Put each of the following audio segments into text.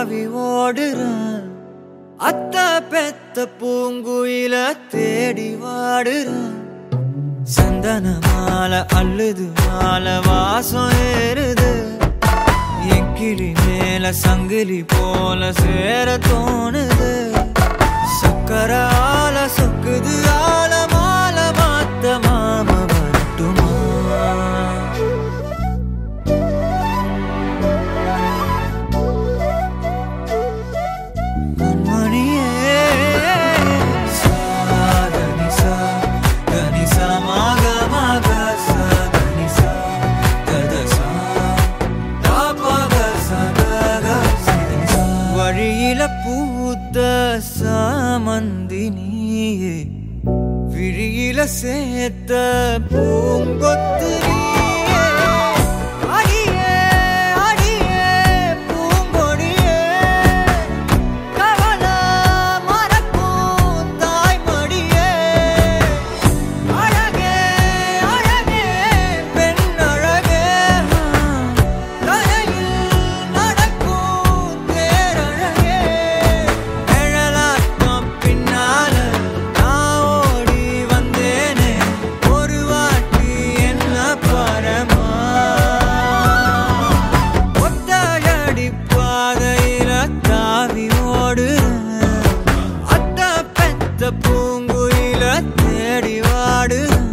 தாவி ஓடுறேன் அத்த பெத்த பூங்குயில தேடி வாடுறேன் சந்தன மாலை அள்ளுது மாலை வாசம் ஏறுது என் கிளி மேல சங்கிலி போல சேர தோணுது சக்கர ஆல சொக்குது ஆல மால மாத்த மாம வரட்டுமா கண்மணியே சாதனி சா கனி சா மாக மாக சா கனி சா கத சா தாபக சா கக சிதனி சா வழியில பூத்த சாமந்தி நீயே விழியில சேர்த்த பூங்கொத்து நீயே அடியே அடியே பூங்கொடியே கவல மறக்கும் தாய்மடியே அழகே அழகே பெண் அழகே தலையில் நடக்கும் தேரழகே நிழலாட்டம் பின்னால நான் ஓடி வந்தேனே ஒரு வாட்டி என்ன பரமா ஒத்தையடி பாதையில தாவி ஓடுறேன் அத்த பெத்த பூங்குயில தேடி வாடுறேன்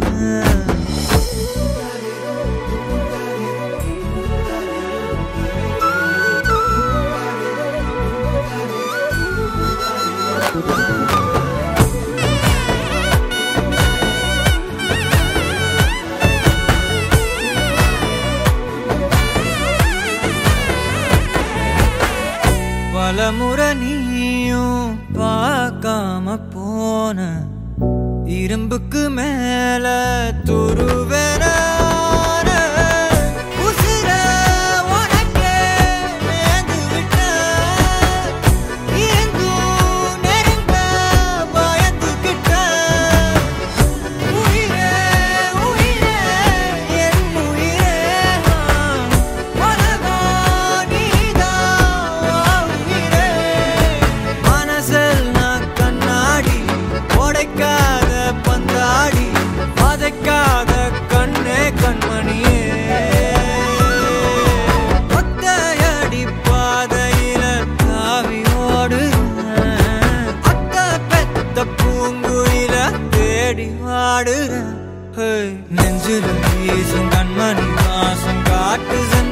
பலமுறை நீயும் பார்க்காம போன இரும்புக்கு மேல துருவென உசிர உனக்கே நேர்ந்து விட்டேன். இருந்தும் நெருங்க பயந்துகிட்டேன். உயிரே உயிரே என் உயிரே உலகம் நீதான் உயிரே மனசில் நான் கண்ணாடி உடைக்காத பந்தாடி வதைக்காத கண்ணே கண்மணியே ஒத்தையடி பாதையில தாவி ஓடுறேன் அத்த பெத்த பூங்குயில தேடி வாடுறேன் ஹே, நெஞ்சில வீசும் கண்மணி வாசம் காட்டுது